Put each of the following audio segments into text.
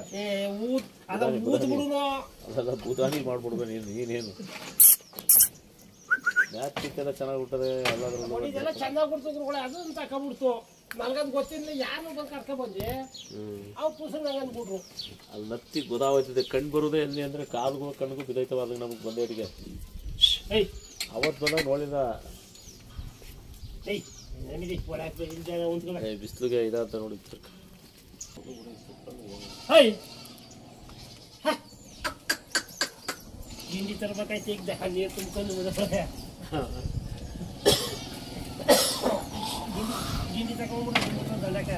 ಏ ಊತ್ ಅದ ಊತ್ ಬಿಡುನು ಅದೆಲ್ಲ ಬುಧಾನಿ ಮಾಡ್ಬಿಡ್ಬೇಕು ನೀನು ನೀನೇನು ಮ್ಯಾಚ್ ಪಿಕ್ಕೆಲ್ಲ ಚೆನ್ನಾಗಿ ಬಿಟ್ಟದೆ ಎಲ್ಲಾದ್ರಲ್ಲೂ ಇದೆಲ್ಲ ಚಂದ ಬಿಡ್ತು ಗುರುಗಳೇ ಅದನ್ನ ತಕೊಂಡ್ಬಿಡ್ತು ನನಗದು ಗೊತ್ತಿಲ್ಲ ಯಾರು ಬಂದು ಕರ್ಕೊ ಬಂದೆ ಹ್ಮ್ ಅವು ಪುಸ್ತಕ ನಂಗೆ ಅಂದ್ಬಿಟ್ರು ಅಲ್ಲಿ ನತ್ತಿ ಗೊತ್ತಾಗೋಯ್ತದೆ ಕಣ್ಣು ಬರೋದೇ ಎಲ್ಲಿ ಅಂದ್ರೆ ಕಾಲ್ಗಳು ಕಣ್ಣಿಗೂ ಬಿದ್ದೈತವ ಅದಕ್ಕೆ ನಮಗೆ ಬಂದೇಟಿಗೆ ಏಯ್ ಅವತ್ತು ಬಂದಾಗ ನೋಡಿದ ಏಯ್ ನಮಗೆ ಒಳಗೆ ಇಲ್ದೆ ಉಂತ್ಕೊಳ್ಳ ಏ, ಬಿಸ್ಲಿಗೆ ಇದಂತ ನೋಡಿ ಹೇಯ್ ಹ. ಗಿಂಡಿ ತರ್ಬೇಕಾಯ್ತು ಈಗ ದೇಹ ನೀರು ತುಂಬ್ಕೊಂಡು ಬಿಡೋದೆ ಗಿಂಡಿ ತಗೊಂಡ್ಬಿಟ್ಟು ದಂಡಕ್ಕೆ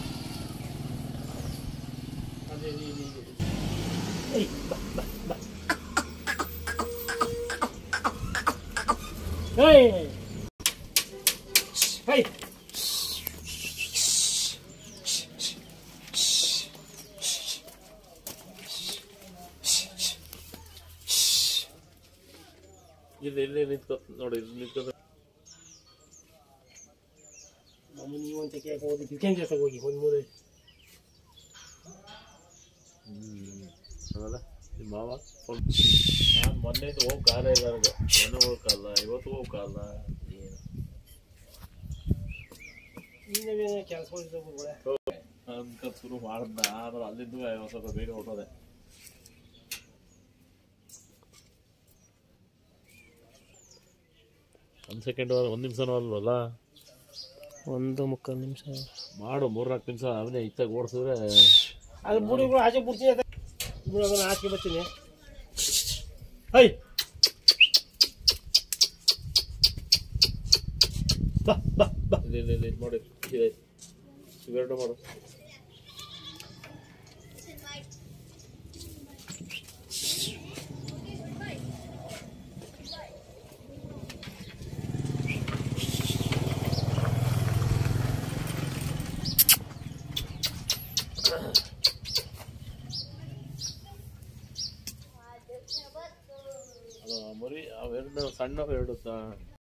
ಅದೇ ಇದು, ಇದು, ಇದು. ಏಯ್ ಬಾ ಬಾ ಬಾ ಹೇಯ್ ಹೇಯ್ ಇಲ್ಲಿ ಇಲ್ಲಿ ನಿಂತ್ಕೊ ನೋಡಿ ಇಲ್ಲಿ ನಿಂತ್ಕೊ ಮಮ್ಮಿ ನೀವು ಅಂತ ಕೇಳಕ್ಕೆ ಹೋಗಿ ಕಿಚನ್ ಜೊತೆ ಹೋಗಿ ಒಂದು ಮೂರು ಹ್ಮ್ ಹೌದಾ ನಿಮ್ಮ ಮಾವ ನಾನು ಮೊನ್ನೆ ಹೋಗಿ ಕಾಲ ಇಲ್ಲ ನನಗೆ ಮೊನ್ನೆ ಹೋಗಕ್ಕಲ್ಲ ಇವತ್ತು ಹೋಗಕ್ಕಲ್ಲ ಏನು ಇನ್ನೇ ಕೆಲಸ ಹೋಗಿದ್ದೆ ಅಂತ ಶುರು ಮಾಡ್ದ ಆದ್ರೆ ಅಲ್ಲಿಂದ ಒಂದ್ ಸ್ವಲ್ಪ ಬೇಗ ಹೊಟ್ಟೋದೆ ಒಂದು ಸೆಕೆಂಡ್ ಒಂದು ನಿಮಿಷನೂ ಅಲ್ವಲ್ಲ ಒಂದು ಮುಕ್ಕಾಲು ನಿಮಿಷ ಮಾಡು ಮೂರ್ನಾಲ್ಕು ನಿಮಿಷ ಅವನೇ ಇತ್ತಾಗ ಓಡಿಸಿದ್ರೆ ಅದು ಬುಡಿಗಳು ಆಚೆ ಬಿಡ್ತೀನಿ ಅಂತ ಬಿಡು ಅದನ್ನ ಆಚೆ ಬರ್ತೀನಿ ಹೈ ಬಾ ಬಾ ಬಾ ಇಲ್ಲಿ ಇಲ್ಲಿ ಇಲ್ಲಿ ನೋಡಿ ಇದಾಯ್ತು ಇವೆರಡು ಮಾಡು ಅದು ಮರಿ ಅವೆರಡು ಸಣ್ಣ ಎರಡು ಸ-